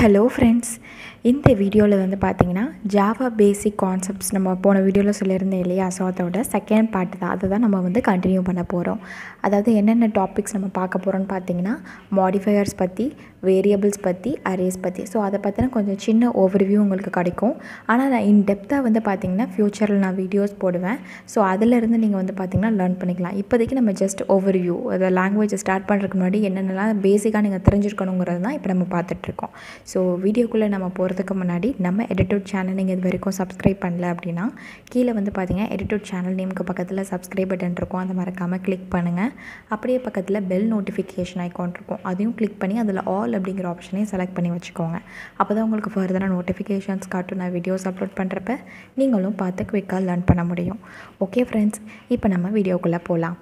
hello friends இந்த வீடியோவில் வந்து பார்த்தீங்கன்னா ஜாவா பேசிக் கான்செப்ட்ஸ் நம்ம போன வீடியோவில் சொல்லியிருந்தேன் இல்லையா ஸோ அதோட செகண்ட் பார்ட் தான் அதை தான் நம்ம வந்து கண்டினியூ பண்ண போகிறோம் அதாவது என்னென்ன டாபிக்ஸ் நம்ம பார்க்க போகிறோம்னு பார்த்தீங்கன்னா மாடிஃபையர்ஸ் பற்றி வேரியபிள்ஸ் பற்றி அரேஸ் பற்றி ஸோ அதை பற்றின கொஞ்சம் சின்ன ஓவர்வியூ உங்களுக்கு கிடைக்கும் ஆனால் நான் இன் டெப்த்தாக வந்து பார்த்தீங்கன்னா ஃப்யூச்சரில் நான் வீடியோஸ் போடுவேன் ஸோ அதிலிருந்து நீங்கள் வந்து பார்த்தீங்கன்னா லேர்ன் பண்ணிக்கலாம் இப்போதைக்கு நம்ம ஜஸ்ட் ஓவர்வியூ அதை லாங்குவேஜை ஸ்டார்ட் பண்ணுறதுக்கு முன்னாடி என்னென்னலாம் பேசிக்காக நீங்கள் தெரிஞ்சிருக்கணுங்கிறது தான் இப்போ நம்ம பார்த்துட்ருக்கோம் ஸோ வீடியோக்குள்ளே நம்ம போகிறதுக்கு முன்னாடி நம்ம எடிட்டோட் சேனல் நீங்கள் இது வரைக்கும் சப்ஸ்கிரைப் பண்ணல அப்படின்னா கீழே வந்து பார்த்தீங்கன்னா எடிட்டோட் சேனல் நேமுக்கு பக்கத்தில் சப்ஸ்கிரைப் பட்டன் இருக்கும் அதை மறக்காமல் கிளிக் பண்ணுங்கள் அப்படியே பக்கத்தில் பெல் நோட்டிஃபிகேஷன் ஐக்கான் இருக்கும் அதையும் கிளிக் பண்ணி அதில் ஆல் அப்படிங்கிற ஆப்ஷனையும் செலக்ட் பண்ணி வச்சுக்கோங்க அப்போ தான் உங்களுக்கு ஃபர்தராக நோட்டிஃபிகேஷன்ஸ் காட்டும் நான் வீடியோஸ் அப்லோட் பண்ணுறப்ப நீங்களும் பார்த்து குவிக்காக லேர்ன் பண்ண முடியும் ஓகே ஃப்ரெண்ட்ஸ் இப்போ நம்ம வீடியோக்குள்ளே போகலாம்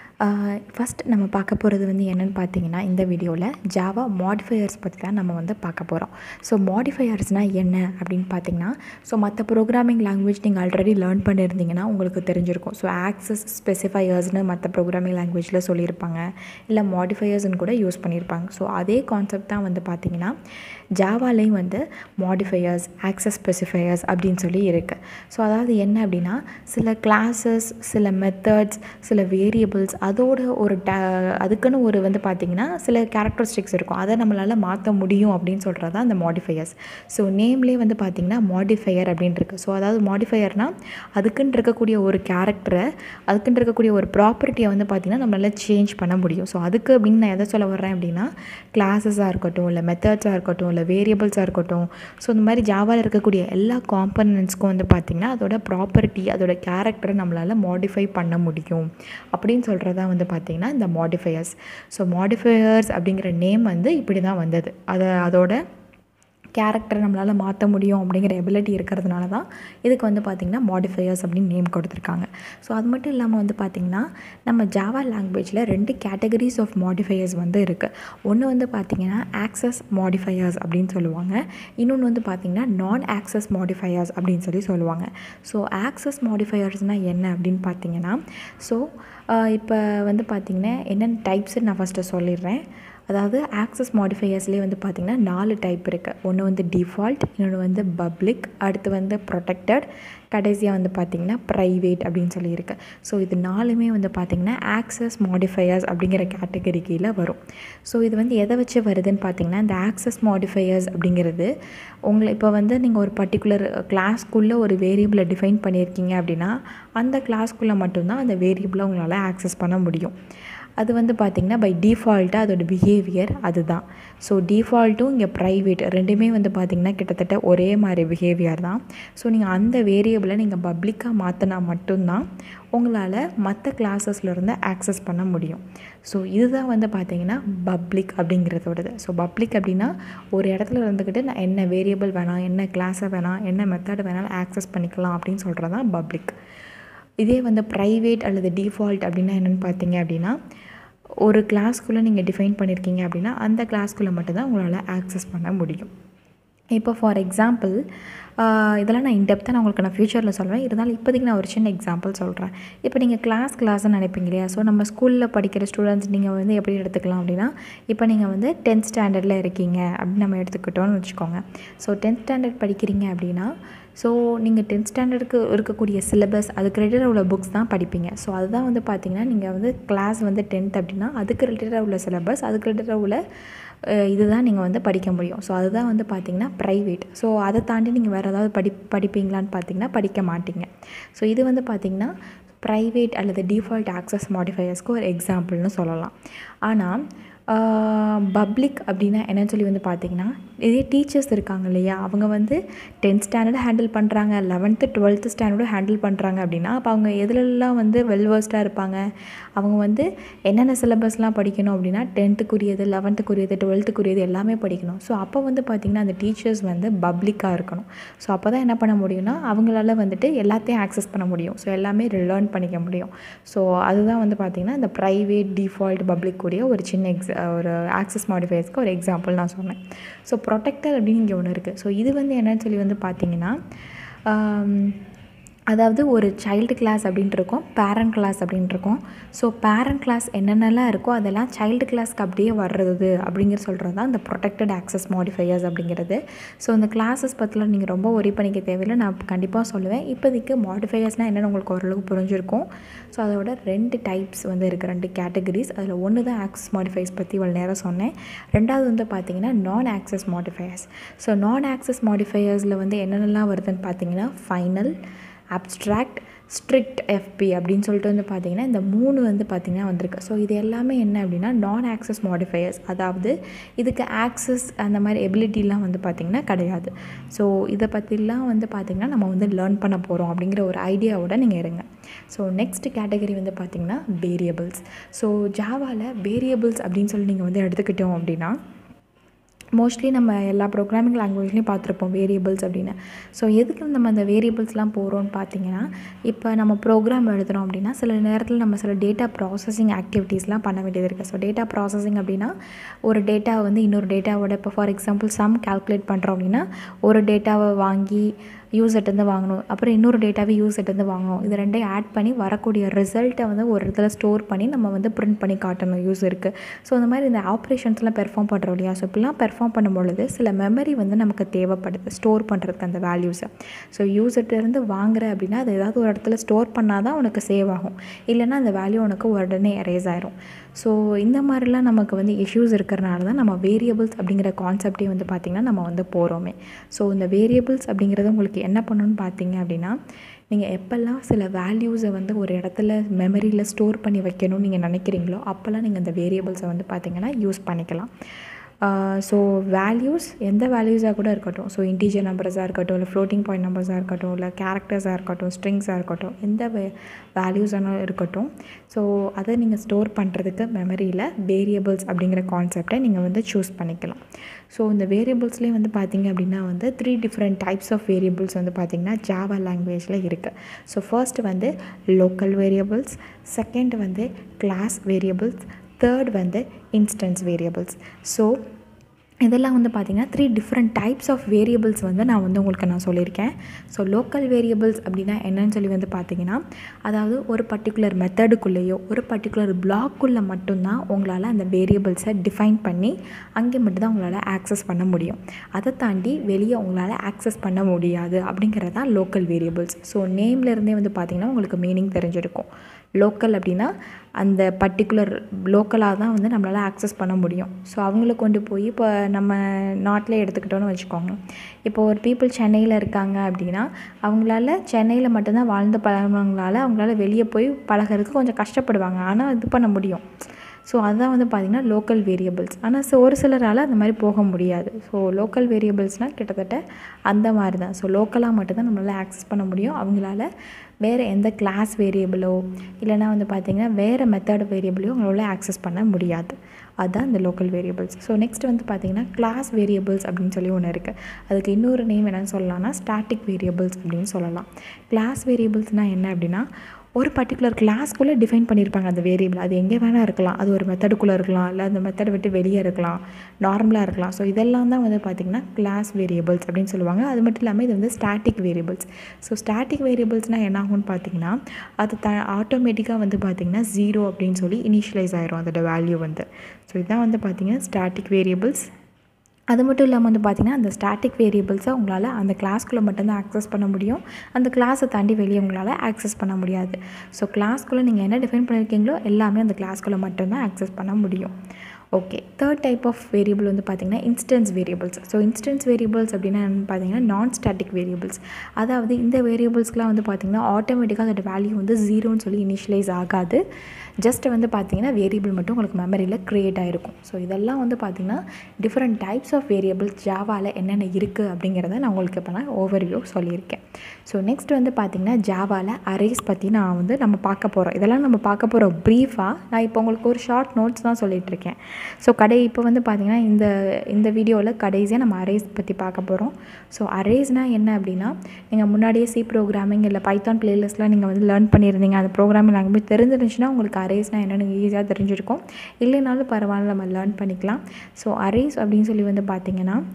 ஃபஸ்ட் நம்ம பார்க்க போகிறது வந்து என்னென்னு பார்த்தீங்கன்னா இந்த வீடியோவில் ஜாவா மாடிஃபையர்ஸ் பற்றி தான் நம்ம வந்து பார்க்க போகிறோம் ஸோ மாடிஃபையர்ஸ்னால் என்ன அப்படின்னு பார்த்தீங்கன்னா ஸோ மற்ற ப்ரோக்ராமிங் லாங்குவேஜ் நீங்கள் ஆல்ரெடி லேர்ன் பண்ணியிருந்தீங்கன்னா உங்களுக்கு தெரிஞ்சிருக்கும் ஸோ ஆக்சஸ் ஸ்பெசிஃபையர்ஸ்னு மற்ற ப்ரோக்ராமிங் லாங்குவேஜில் சொல்லியிருப்பாங்க இல்லை மாடிஃபையர்ஸ்னு கூட யூஸ் பண்ணியிருப்பாங்க ஸோ அதே கான்செப்ட் தான் வந்து பார்த்திங்கன்னா ஜாவாலேயும் வந்து மாடிஃபையர்ஸ் ஆக்சஸ் ஸ்பெசிஃபையர்ஸ் அப்படின்னு சொல்லி இருக்குது ஸோ அதாவது என்ன அப்படின்னா சில கிளாஸஸ் சில மெத்தட்ஸ் சில வேரியபிள்ஸ் அதோட ஒரு ட அதுக்குன்னு ஒரு வந்து பார்த்திங்கன்னா சில கேரக்டரிஸ்டிக்ஸ் இருக்கும் அதை நம்மளால் மாற்ற முடியும் அப்படின்னு சொல்கிறது தான் அந்த மாடிஃபையர்ஸ் ஸோ நேம்லேயே வந்து பார்த்திங்கன்னா மாடிஃபையர் அப்படின்னு இருக்குது ஸோ அதாவது மாடிஃபையர்னால் அதுக்குன்னு இருக்கக்கூடிய ஒரு கேரக்டரை அதுக்குன்னு இருக்கக்கூடிய ஒரு ப்ராப்பர்ட்டியை வந்து பார்த்திங்கன்னா நம்மளால் சேஞ்ச் பண்ண முடியும் ஸோ அதுக்கு அப்படின்னு நான் எதை சொல்ல வர்றேன் அப்படின்னா கிளாஸஸாக இருக்கட்டும் இல்லை மெத்தட்ஸாக இருக்கட்டும் இல்லை வேரியபிள்ஸாக இருக்கட்டும் ஸோ இந்த மாதிரி ஜாவாவில் இருக்கக்கூடிய எல்லா காம்பனன்ட்ஸ்க்கும் வந்து பார்த்திங்கன்னா அதோட ப்ராப்பர்ட்டி அதோட கேரக்டரை நம்மளால் மாடிஃபை பண்ண முடியும் அப்படின்னு சொல்கிறது தான் வந்து பார்த்திங்கன்னா இந்த மாடிஃபையர்ஸ் ஸோ மாடிஃபையர்ஸ் அப்படிங்கிற நேம் வந்து இப்படி தான் வந்தது அதை அதோட கேரக்டரை நம்மளால் மாற்ற முடியும் அப்படிங்கிற எபிலிட்டி இருக்கிறதுனால தான் இதுக்கு வந்து பார்த்திங்கன்னா மாடிஃபையர்ஸ் அப்படின்னு நேம் கொடுத்துருக்காங்க ஸோ அது மட்டும் இல்லாமல் வந்து பார்த்திங்கன்னா நம்ம ஜாவா லாங்குவேஜில் ரெண்டு கேட்டகரிஸ் ஆஃப் மாடிஃபையர்ஸ் வந்து இருக்குது ஒன்று வந்து பார்த்திங்கன்னா ஆக்சஸ் மாடிஃபையர்ஸ் அப்படின்னு சொல்லுவாங்க இன்னொன்று வந்து பார்த்திங்கன்னா நான் ஆக்சஸ் மாடிஃபையர்ஸ் அப்படின்னு சொல்லி சொல்லுவாங்க ஸோ ஆக்சஸ் மாடிஃபையர்ஸ்னால் என்ன அப்படின்னு பார்த்தீங்கன்னா ஸோ இப்போ வந்து பார்த்திங்கன்னா என்னென்ன டைப்ஸ்ன்னு நான் ஃபஸ்ட்டு சொல்லிடுறேன் அதாவது ஆக்சஸ் மாடிஃபையர்ஸ்லேயே வந்து பார்த்திங்கன்னா நாலு டைப் இருக்குது ஒன்று வந்து டிஃபால்ட் இன்னொன்று வந்து பப்ளிக் அடுத்து வந்து ப்ரொடெக்டட் கடைசியாக வந்து பார்த்திங்கன்னா ப்ரைவேட் அப்படின்னு சொல்லியிருக்கு ஸோ இது நாலுமே வந்து பார்த்திங்கன்னா ஆக்சஸ் மாடிஃபையர்ஸ் அப்படிங்கிற கேட்டகரி கீழே வரும் ஸோ இது வந்து எதை வச்சு வருதுன்னு பார்த்திங்கன்னா இந்த ஆக்சஸ் மாடிஃபையர்ஸ் அப்படிங்கிறது உங்களை இப்போ வந்து நீங்கள் ஒரு பர்டிகுலர் கிளாஸ்க்குள்ளே ஒரு வேரியபிளை டிஃபைன் பண்ணியிருக்கீங்க அப்படின்னா அந்த கிளாஸ்க்குள்ளே மட்டும்தான் அந்த வேரியபிளை உங்களால் ஆக்சஸ் பண்ண முடியும் அது வந்து பார்த்திங்கன்னா பை டிஃபால்ட்டாக அதோடய பிஹேவியர் அதுதான் ஸோ டிஃபால்ட்டும் இங்கே ப்ரைவேட் ரெண்டுமே வந்து பார்த்திங்கன்னா கிட்டத்தட்ட ஒரே மாதிரி பிஹேவியர் தான் ஸோ நீங்கள் அந்த வேரியபிளை நீங்கள் பப்ளிக்காக மாற்றினா மட்டும்தான் உங்களால் மற்ற கிளாஸஸ்லேருந்து ஆக்சஸ் பண்ண முடியும் ஸோ இதுதான் வந்து பார்த்திங்கன்னா பப்ளிக் அப்படிங்கிறதோடது ஸோ பப்ளிக் அப்படின்னா ஒரு இடத்துல இருந்துக்கிட்டு நான் என்ன வேரியபிள் வேணாம் என்ன கிளாஸை வேணாம் என்ன மெத்தட் வேணாலும் ஆக்சஸ் பண்ணிக்கலாம் அப்படின்னு சொல்கிறது தான் பப்ளிக் இதே வந்து ப்ரைவேட் அல்லது டிஃபால்ட் அப்படின்னா என்னென்னு பார்த்தீங்க அப்படின்னா ஒரு கிளாஸ்க்குள்ளே நீங்கள் டிஃபைன் பண்ணியிருக்கீங்க அப்படின்னா அந்த கிளாஸ்க்குள்ளே மட்டும்தான் உங்களால் ஆக்சஸ் பண்ண முடியும் இப்போ ஃபார் எக்ஸாம்பிள் இதெல்லாம் நான் இன்டெப்த்தாக நான் உங்களுக்கு நான் ஃப்யூச்சரில் சொல்கிறேன் இருந்தாலும் இப்போதைக்கு நான் ஒரு சின்ன எக்ஸாம்பிள் சொல்கிறேன் இப்போ நீங்கள் கிளாஸ் கிளாஸ்ன்னு நினைப்பீங்க இல்லையா ஸோ நம்ம ஸ்கூலில் படிக்கிற ஸ்டூடெண்ட்ஸ் நீங்கள் வந்து எப்படி எடுத்துக்கலாம் அப்படின்னா இப்போ நீங்கள் வந்து டென்த் ஸ்டாண்டர்டில் இருக்கீங்க அப்படின்னு நம்ம எடுத்துக்கிட்டோம்னு வச்சுக்கோங்க ஸோ டென்த் ஸ்டாண்டர்ட் படிக்கிறீங்க அப்படின்னா ஸோ நீங்கள் டென்த் ஸ்டாண்டர்டுக்கு இருக்கக்கூடிய சிலபஸ் அதுக்கு ரிலேட்டடாக உள்ள புக்ஸ் தான் படிப்பீங்க ஸோ அதுதான் வந்து பார்த்திங்கன்னா நீங்கள் வந்து கிளாஸ் வந்து டென்த் அப்படின்னா அதுக்கு ரிலேட்டடாக உள்ள சிலபஸ் அதுக்கு ரிலேட்டடாக உள்ள இதுதான் நீங்கள் வந்து படிக்க முடியும் ஸோ அதுதான் வந்து பார்த்திங்கன்னா ப்ரைவேட் ஸோ அதை தாண்டி நீங்கள் வேறு ஏதாவது படி படிப்பீங்களான்னு பார்த்தீங்கன்னா படிக்க மாட்டீங்க ஸோ இது வந்து பார்த்திங்கன்னா ப்ரைவேட் அல்லது டிஃபால்ட் ஆக்சஸ் மாடிஃபையர்ஸ்க்கு ஒரு எக்ஸாம்பிள்னு சொல்லலாம் ஆனால் பப்ளிக் அப்படின்னா என்னன்னு சொல்லி வந்து பார்த்திங்கன்னா இதே டீச்சர்ஸ் இருக்காங்க இல்லையா அவங்க வந்து டென்த் ஸ்டாண்டர்டு ஹேண்டில் பண்ணுறாங்க லெவன்த்து டுவெல்த்து ஸ்டாண்டர்டும் ஹேண்டில் பண்ணுறாங்க அப்படின்னா அப்போ அவங்க எதுலெல்லாம் வந்து வெல்வர்ஸ்டாக இருப்பாங்க அவங்க வந்து என்னென்ன சிலபஸ்லாம் படிக்கணும் அப்படின்னா டென்த்துக்குரியது லெவன்த்துக்குரியது டுவெல்த்துக்குரியது எல்லாமே படிக்கணும் ஸோ அப்போ வந்து பார்த்திங்கன்னா அந்த டீச்சர்ஸ் வந்து பப்ளிக்காக இருக்கணும் ஸோ அப்போ தான் என்ன பண்ண முடியும்னா அவங்களால வந்துட்டு எல்லாத்தையும் ஆக்சஸ் பண்ண முடியும் ஸோ எல்லாமே லேர்ன் பண்ணிக்க முடியும் ஸோ அதுதான் வந்து பார்த்திங்கன்னா இந்த ப்ரைவேட் டிஃபால்ட் பப்ளிக் கூடிய ஒரு சின்ன எக்ஸ் ஒரு ஆக்சஸ் மாடிஃபையர்ஸ்க்கு ஒரு எக்ஸாம்பிள் நான் சொன்னேன் ஸோ ப்ரொடெக்டர் அப்படின்னு இங்கே ஒன்று இருக்குது ஸோ இது வந்து என்னன்னு சொல்லி வந்து பார்த்தீங்கன்னா அதாவது ஒரு சைல்டு கிளாஸ் அப்படின்ட்டு இருக்கும் பேரண்ட் கிளாஸ் அப்படின்ட்டு இருக்கும் ஸோ பேரண்ட் கிளாஸ் என்னென்னலாம் இருக்கோ அதெல்லாம் சைல்டு கிளாஸ்க்கு அப்படியே வர்றது அப்படிங்கிற சொல்கிறது தான் இந்த ப்ரொடெக்டட் ஆக்சஸ் மாடிஃபையர்ஸ் அப்படிங்கிறது ஸோ இந்த கிளாஸஸ் பற்றிலாம் நீங்கள் ரொம்ப ஒரி பண்ணிக்க தேவையில்லை நான் கண்டிப்பாக சொல்லுவேன் இப்போதைக்கு மாடிஃபையர்ஸ்னால் என்னென்னு உங்களுக்கு ஓரளவுக்கு புரிஞ்சிருக்கும் ஸோ அதோட ரெண்டு டைப்ஸ் வந்து இருக்குது ரெண்டு கேட்டகரிஸ் அதில் ஒன்று தான் ஆக்சஸ் மாடிஃபையர்ஸ் பற்றி இவ்வளோ நேரம் சொன்னேன் ரெண்டாவது வந்து பார்த்தீங்கன்னா non access modifiers so non access மாடிஃபையர்ஸில் வந்து என்னென்னலாம் வருதுன்னு பார்த்தீங்கன்னா ஃபைனல் அப்ட்ராக்ட் ஸ்ட்ரிக்ட் எஃப்பி அப்படின்னு சொல்லிட்டு வந்து பார்த்திங்கன்னா இந்த மூணு வந்து பார்த்திங்கன்னா வந்திருக்கு ஸோ இது எல்லாமே என்ன அப்படின்னா நான் ஆக்சஸ் மாடிஃபையர்ஸ் அதாவது இதுக்கு ஆக்சஸ் அந்த மாதிரி எபிலிட்டிலாம் வந்து பார்த்திங்கன்னா கிடையாது ஸோ இதை பற்றிலாம் வந்து பார்த்திங்கன்னா நம்ம வந்து லேர்ன் பண்ண போகிறோம் அப்படிங்கிற ஒரு ஐடியாவோட நீங்கள் இருங்க ஸோ நெக்ஸ்ட் கேட்டகரி வந்து பார்த்திங்கன்னா வேரியபிள்ஸ் ஸோ ஜாவாவில் வேரியபிள்ஸ் அப்படின்னு சொல்லி நீங்கள் வந்து எடுத்துக்கிட்டோம் அப்படின்னா மோஸ்ட்லி நம்ம எல்லா ப்ரோக்ராமிங் லாங்குவேஜ்லேயும் பார்த்துருப்போம் வேரியபிள்ஸ் அப்படின்னு ஸோ எதுக்கு நம்ம அந்த வேரியபிள்ஸ்லாம் போகிறோம்னு பார்த்தீங்கன்னா இப்போ நம்ம ப்ரோக்ராம் எழுதுகிறோம் அப்படின்னா சில நேரத்தில் நம்ம சில டேட்டா ப்ராசஸிங் ஆக்டிவிட்டீஸ்லாம் பண்ண வேண்டியது இருக்குது ஸோ டேட்டா ப்ராசஸிங் அப்படின்னா ஒரு டேட்டாவை வந்து இன்னொரு டேட்டாவோட இப்போ ஃபார் எக்ஸாம்பிள் சம் கால்குலேட் பண்ணுறோம் அப்படின்னா ஒரு டேட்டாவை வாங்கி யூசர்ட்டேருந்து வாங்கணும் அப்புறம் இன்னொரு டேட்டாவை யூசர்ட்டேருந்து வாங்கணும் இது ரெண்டையும் ஆட் பண்ணி வரக்கூடிய ரிசல்ட்டை வந்து ஒரு இடத்துல ஸ்டோர் பண்ணி நம்ம வந்து பிரிண்ட் பண்ணி காட்டணும் யூஸருக்கு ஸோ இந்த மாதிரி இந்த ஆப்ரேஷன்ஸ்லாம் பெர்ஃபார்ம் பண்ணுறோம் இல்லையா ஸோ இப்படிலாம் பெர்ஃபார்ம் பண்ணும் பொழுது சில மெமரி வந்து நமக்கு தேவைப்படுது ஸ்டோர் பண்ணுறதுக்கு அந்த வேல்யூஸை ஸோ யூசர்ட்டேருந்து வாங்குற அப்படின்னா அது ஏதாவது ஒரு இடத்துல ஸ்டோர் பண்ணால் தான் உனக்கு சேவ் ஆகும் இல்லைன்னா அந்த வேல்யூ உனக்கு உடனே எரேஸ் ஆயிரும் ஸோ இந்த மாதிரிலாம் நமக்கு வந்து இஷ்யூஸ் இருக்கிறனால தான் நம்ம வேரியபிள்ஸ் அப்படிங்கிற கான்செப்டே வந்து பார்த்திங்கன்னா நம்ம வந்து போகிறோமே ஸோ இந்த வேரியபிள்ஸ் அப்படிங்கிறது உங்களுக்கு என்ன பண்ணணும்னு பார்த்தீங்க அப்படின்னா நீங்கள் எப்போல்லாம் சில வேல்யூஸை வந்து ஒரு இடத்துல மெமரியில் ஸ்டோர் பண்ணி வைக்கணும்னு நீங்கள் நினைக்கிறீங்களோ அப்போல்லாம் நீங்கள் இந்த வேரியபிள்ஸை வந்து பார்த்திங்கன்னா யூஸ் பண்ணிக்கலாம் ஸோ வேல்யூஸ் எந்த வேல்யூஸாக கூட இருக்கட்டும் ஸோ இன்டீஜர் நம்பர்ஸாக இருக்கட்டும் இல்லை ஃப்ளோட்டிங் பாயிண்ட் நம்பர்ஸாக இருக்கட்டும் இல்லை கேரக்டர்ஸாக இருக்கட்டும் ஸ்ட்ரிங்ஸாக இருக்கட்டும் எந்த வே வேல்யூஸான இருக்கட்டும் ஸோ அதை நீங்கள் ஸ்டோர் பண்ணுறதுக்கு மெமரியில் வேரியபிள்ஸ் அப்படிங்கிற கான்செப்டை நீங்கள் வந்து சூஸ் பண்ணிக்கலாம் ஸோ இந்த வேரியபிள்ஸ்லேயே வந்து பார்த்திங்க அப்படின்னா வந்து three different types of variables வந்து பார்த்திங்கன்னா ஜாவா லாங்குவேஜில் இருக்குது ஸோ ஃபர்ஸ்ட் வந்து லோக்கல் வேரியபிள்ஸ் செகண்ட் வந்து கிளாஸ் வேரியபிள்ஸ் தேர்ட் வந்து இன்ஸ்டன்ஸ் வேரியபிள்ஸ் ஸோ இதெல்லாம் வந்து பார்த்திங்கன்னா three different types of variables வந்து நான் வந்து உங்களுக்கு நான் சொல்லியிருக்கேன் ஸோ லோக்கல் வேரியபிள்ஸ் அப்படின்னா என்னன்னு சொல்லி வந்து பார்த்திங்கன்னா அதாவது ஒரு பர்டிகுலர் மெத்தடுக்குள்ளேயோ ஒரு பர்டிகுலர் பிளாக்குள்ளே மட்டும்தான் உங்களால் அந்த வேரியபிள்ஸை டிஃபைன் பண்ணி அங்கே மட்டும்தான் உங்களால் ஆக்சஸ் பண்ண முடியும் அதை தாண்டி வெளியே உங்களால் ஆக்சஸ் பண்ண முடியாது அப்படிங்கிறது தான் லோக்கல் வேரியபிள்ஸ் ஸோ நேம்லேருந்தே வந்து பார்த்திங்கன்னா உங்களுக்கு மீனிங் தெரிஞ்சிருக்கும் லோக்கல் அப்படின்னா அந்த பர்டிகுலர் லோக்கலாக தான் வந்து நம்மளால் ஆக்சஸ் பண்ண முடியும் ஸோ அவங்கள கொண்டு போய் இப்போ நம்ம நாட்டில் எடுத்துக்கிட்டோன்னு வச்சுக்கோங்க இப்போ ஒரு பீப்புள் சென்னையில் இருக்காங்க அப்படின்னா அவங்களால சென்னையில் மட்டும்தான் வாழ்ந்து பழகினவங்களால அவங்களால வெளியே போய் பழகிறதுக்கு கொஞ்சம் கஷ்டப்படுவாங்க ஆனால் இது பண்ண முடியும் ஸோ அதுதான் வந்து பார்த்திங்கன்னா லோக்கல் வேரியபிள்ஸ் ஆனால் ஸோ ஒரு சிலரால் அந்த மாதிரி போக முடியாது ஸோ லோக்கல் வேரியபிள்ஸ்னால் கிட்டத்தட்ட அந்த மாதிரி தான் ஸோ லோக்கலாக மட்டும்தான் நம்மளால் ஆக்சஸ் பண்ண முடியும் அவங்களால வேறு எந்த கிளாஸ் வேரியபிளோ இல்லைனா வந்து பார்த்திங்கன்னா வேறு மெத்தட் வேரியபிளையோ அவங்களால ஆக்சஸ் பண்ண முடியாது அதுதான் இந்த லோக்கல் வேரியபிள்ஸ் ஸோ நெக்ஸ்ட் வந்து பார்த்திங்கன்னா கிளாஸ் வேரியபிள்ஸ் அப்படின்னு சொல்லி ஒன்று இருக்குது அதுக்கு இன்னொரு நேம் என்னென்னு சொல்லலாம்னா ஸ்டாட்டிக் வேரியபிள்ஸ் அப்படின்னு சொல்லலாம் கிளாஸ் வேரியபிள்ஸ்னால் என்ன அப்படின்னா ஒரு பர்டிகுலர் கிளாஸ்க்குள்ளே டிஃபைன் பண்ணியிருப்பாங்க அந்த வேரியபிள் அது எங்கே வேணால் இருக்கலாம் அது ஒரு மெத்தடுக்குள்ளே இருக்கலாம் இல்லை அந்த மெத்தடை விட்டு வெளியே இருக்கலாம் நார்மலாக இருக்கலாம் ஸோ இதெல்லாம் தான் வந்து பார்த்திங்கன்னா கிளாஸ் வேரியபிள்ஸ் அப்படின்னு சொல்லுவாங்க அது மட்டும் இல்லாமல் இது வந்து ஸ்டாட்டிக் வேரியபிள்ஸ் ஸோ ஸ்டாட்டிக் வேரியபிள்ஸ்னால் என்ன ஆகும்னு பார்த்தீங்கன்னா அது த ஆட்டோமேட்டிக்காக வந்து பார்த்திங்கன்னா ஜீரோ அப்படின்னு சொல்லி இனிஷியலைஸ் ஆயிரும் அதோட வேல்யூ வந்து ஸோ இதுதான் வந்து பார்த்திங்கன்னா ஸ்டாட்டிக் வேரியபிள்ஸ் அது மட்டும் இல்லாமல் வந்து பார்த்திங்கன்னா அந்த ஸ்டாட்டிக் வேரியபிள்ஸை உங்களால் அந்த கிளாஸ்க்குள்ளே மட்டும்தான் ஆக்சஸ் பண்ண முடியும் அந்த கிளாஸை தாண்டி வெளியே உங்களால் ஆக்சஸ் பண்ண முடியாது ஸோ கிளாஸ்க்குள்ளே நீங்கள் என்ன டிஃபைன் பண்ணியிருக்கீங்களோ எல்லாமே அந்த கிளாஸ்க்குள்ளே மட்டும்தான் ஆக்சஸ் பண்ண முடியும் okay third type of variable வந்து பார்த்திங்கன்னா instance variables so instance variables அப்படின்னா என்னென்னு பார்த்தீங்கன்னா நான் ஸ்டாட்டிக் வேரியபிள்ஸ் அதாவது இந்த வேரியபிள்ஸ்க்குலாம் வந்து பார்த்திங்கன்னா ஆட்டோமேட்டிக்காக அதோட வேல்யூ வந்து ஜீரோன்னு சொல்லி இனிஷியலைஸ் ஆகாது ஜஸ்ட் வந்து பார்த்திங்கன்னா வேரியபிள் மட்டும் உங்களுக்கு மெமரியில் க்ரியேட் ஆகிருக்கும் ஸோ இதெல்லாம் வந்து பார்த்திங்கன்னா டிஃப்ரெண்ட் டைப்ஸ் ஆஃப் வேரியபிள்ஸ் ஜாவாவில் என்னென்ன இருக்குது அப்படிங்கிறத நான் உங்களுக்கு இப்போ நான் ஓவர்வியூ சொல்லியிருக்கேன் ஸோ நெக்ஸ்ட் வந்து பார்த்திங்கன்னா ஜாவாவில் அரேஸ் பற்றி நான் வந்து நம்ம பார்க்க போகிறோம் இதெல்லாம் நம்ம பார்க்க போகிறோம் ப்ரீஃபாக நான் இப்போ உங்களுக்கு ஒரு ஷார்ட் நோட்ஸ் தான் சொல்லிகிட்ருக்கேன் ஸோ கடை இப்போ வந்து பார்த்திங்கன்னா இந்த இந்த வீடியோவில் கடைசியாக நம்ம அரேஸ் பற்றி பார்க்க போகிறோம் ஸோ அரேஸ்னால் என்ன அப்படின்னா நீங்கள் முன்னாடியே சி ப்ரோக்ராமிங் இல்லை பைத்தான் பிளேலிஸ்ட்லாம் நீங்கள் வந்து லேர்ன் பண்ணியிருந்தீங்க அந்த ப்ரோக்ராமிங் லாங்குவேஜ் தெரிஞ்சிருந்துச்சுன்னா உங்களுக்கு அரேஸ்னால் என்னென்னு ஈஸியாக தெரிஞ்சிருக்கும் இல்லைனாலும் பரவாயில்ல நம்ம லேர்ன் பண்ணிக்கலாம் ஸோ அரேஸ் அப்படின்னு சொல்லி வந்து பார்த்திங்கன்னா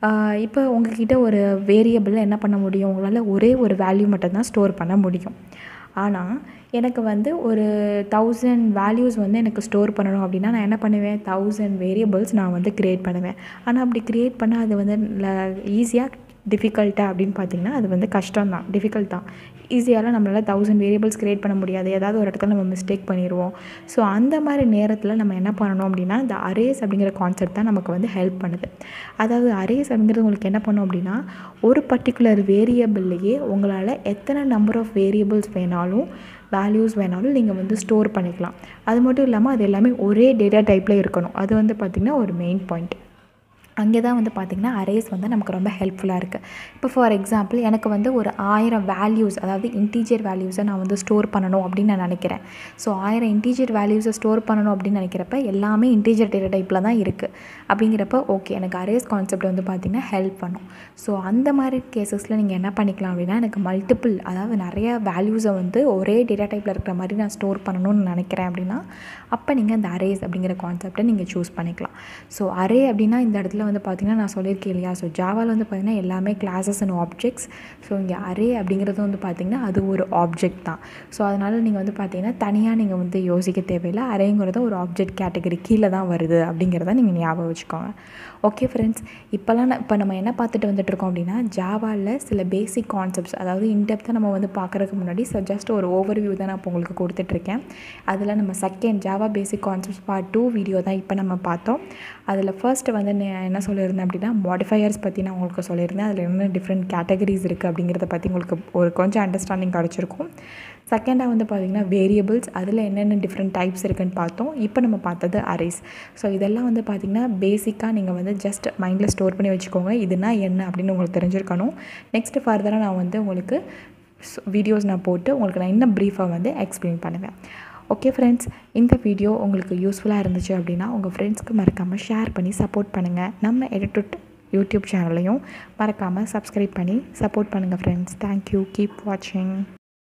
இப்போ உங்ககிட்ட ஒரு வேரியபிள் என்ன பண்ண முடியும் உங்களால் ஒரே ஒரு வேல்யூ மட்டும்தான் ஸ்டோர் பண்ண முடியும் ஆனால் எனக்கு வந்து ஒரு தௌசண்ட் வேல்யூஸ் வந்து எனக்கு ஸ்டோர் பண்ணணும் அப்படின்னா நான் என்ன பண்ணுவேன் தௌசண்ட் வேரியபிள்ஸ் நான் வந்து க்ரியேட் பண்ணுவேன் ஆனால் அப்படி க்ரியேட் பண்ணால் அது வந்து ஈஸியாக டிஃபிகல்ட்டாக அப்படின்னு பார்த்தீங்கன்னா அது வந்து கஷ்டம் தான் டிஃபிகல்ட் தான் ஈஸியாலாம் நம்மளால் தௌசண்ட் வேரியபிள்ஸ் க்ரியேட் பண்ண முடியாது ஏதாவது ஒரு இடத்துல நம்ம மிஸ்டேக் பண்ணிடுவோம் ஸோ அந்த மாதிரி நேரத்தில் நம்ம என்ன பண்ணணும் அப்படின்னா இந்த அரேஸ் அப்படிங்கிற கான்செப்ட் தான் நமக்கு வந்து ஹெல்ப் பண்ணுது அதாவது அரேஸ் அப்படிங்கிறது உங்களுக்கு என்ன பண்ணும் அப்படின்னா ஒரு பர்டிகுலர் வேரியபிள்லேயே உங்களால் எத்தனை நம்பர் ஆஃப் வேரியபிள்ஸ் வேணாலும் வேல்யூஸ் வேணாலும் நீங்கள் வந்து ஸ்டோர் பண்ணிக்கலாம் அது மட்டும் இல்லாமல் அது எல்லாமே ஒரே டேட்டா டைப்பில் இருக்கணும் அது வந்து பார்த்திங்கன்னா ஒரு மெயின் பாயிண்ட் அங்கே தான் வந்து பார்த்திங்கன்னா அரேஸ் வந்து நமக்கு ரொம்ப ஹெல்ப்ஃபுல்லாக இருக்குது இப்போ ஃபார் எக்ஸாம்பிள் எனக்கு வந்து ஒரு ஆயிரம் வேல்யூஸ் அதாவது இன்டீஜர் வேல்யூஸை நான் வந்து ஸ்டோர் பண்ணணும் அப்படின்னு நான் நினைக்கிறேன் ஸோ ஆயிரம் இன்டீஜர் வேல்யூஸை ஸ்டோர் பண்ணணும் அப்படின்னு நினைக்கிறப்ப எல்லாமே இன்டீஜர் டேட்டா டைப்பில் தான் இருக்குது அப்படிங்கிறப்ப ஓகே எனக்கு அரேஸ் கான்செப்ட் வந்து பார்த்திங்கன்னா ஹெல்ப் பண்ணும் ஸோ அந்த மாதிரி கேசஸில் நீங்கள் என்ன பண்ணிக்கலாம் அப்படின்னா எனக்கு மல்டிபிள் அதாவது நிறைய வேல்யூஸை வந்து ஒரே டேட்டா டைப்பில் இருக்கிற மாதிரி நான் ஸ்டோர் பண்ணணும்னு நினைக்கிறேன் அப்படின்னா அப்போ நீங்கள் அந்த அரேஸ் அப்படிங்கிற கான்செப்டை நீங்கள் சூஸ் பண்ணிக்கலாம் ஸோ அரே அப்படின்னா இந்த இடத்துல வந்து பார்த்திங்கன்னா நான் சொல்லியிருக்கேன் இல்லையா ஸோ ஜாவாவில் வந்து பார்த்திங்கன்னா எல்லாமே கிளாஸஸ் அண்ட் ஆப்ஜெக்ட்ஸ் ஸோ இங்கே அரே அப்படிங்கிறது வந்து பார்த்திங்கன்னா அது ஒரு ஆப்ஜெக்ட் தான் ஸோ அதனால் நீங்கள் வந்து பார்த்திங்கன்னா தனியாக நீங்கள் வந்து யோசிக்க தேவையில்லை அரேங்கிறது ஒரு ஆப்ஜெக்ட் கேட்டகரி கீழே தான் வருது அப்படிங்கிறத நீங்கள் ஞாபகம் வச்சுக்கோங்க ஓகே ஃப்ரெண்ட்ஸ் இப்போல்லாம் இப்போ நம்ம என்ன பார்த்துட்டு வந்துட்டுருக்கோம் அப்படின்னா ஜாவாவில் சில பேசிக் கான்செப்ட்ஸ் அதாவது இன்டெப்த்தாக நம்ம வந்து பார்க்குறதுக்கு முன்னாடி ஸோ ஜஸ்ட் ஒரு ஓவர் வியூ தான் நான் இப்போ உங்களுக்கு கொடுத்துட்ருக்கேன் அதில் நம்ம second Java basic concepts part two video தான் இப்போ நம்ம பார்த்தோம் அதில் ஃபர்ஸ்ட்டு வந்து நான் என்ன சொல்லியிருந்தேன் அப்படின்னா மாடிஃபையர்ஸ் பற்றி நான் உங்களுக்கு சொல்லியிருந்தேன் அதில் என்ன டிஃப்ரெண்ட் கேட்டகரிஸ் இருக்குது அப்படிங்கிறத பற்றி உங்களுக்கு ஒரு கொஞ்சம் அண்டர்ஸ்டாண்டிங் கிடச்சிருக்கும் செகண்டாக வந்து பார்த்திங்கன்னா வேரியபிள்ஸ் அதில் என்னென்ன டிஃப்ரெண்ட் டைப்ஸ் இருக்குன்னு பார்த்தோம் இப்போ நம்ம பார்த்தது அரேஸ் ஸோ இதெல்லாம் வந்து பார்த்திங்கன்னா பேசிக்காக நீங்கள் வந்து ஜஸ்ட் மைண்டில் ஸ்டோர் பண்ணி வச்சுக்கோங்க இதுனா என்ன அப்படின்னு உங்களுக்கு தெரிஞ்சிருக்கணும் நெக்ஸ்ட்டு ஃபர்தராக நான் வந்து உங்களுக்கு வீடியோஸ் நான் போட்டு உங்களுக்கு நான் இன்னும் ப்ரீஃபாக வந்து எக்ஸ்பிளைன் பண்ணுவேன் ஓகே ஃப்ரெண்ட்ஸ் இந்த வீடியோ உங்களுக்கு யூஸ்ஃபுல்லாக இருந்துச்சு அப்படின்னா உங்கள் ஃப்ரெண்ட்ஸ்க்கு மறக்காமல் ஷேர் பண்ணி சப்போர்ட் பண்ணுங்கள் நம்ம எடிட்டுட் யூடியூப் சேனல்லையும் மறக்காமல் சப்ஸ்கிரைப் பண்ணி சப்போர்ட் பண்ணுங்கள் ஃப்ரெண்ட்ஸ் தேங்க்யூ கீப் வாட்சிங்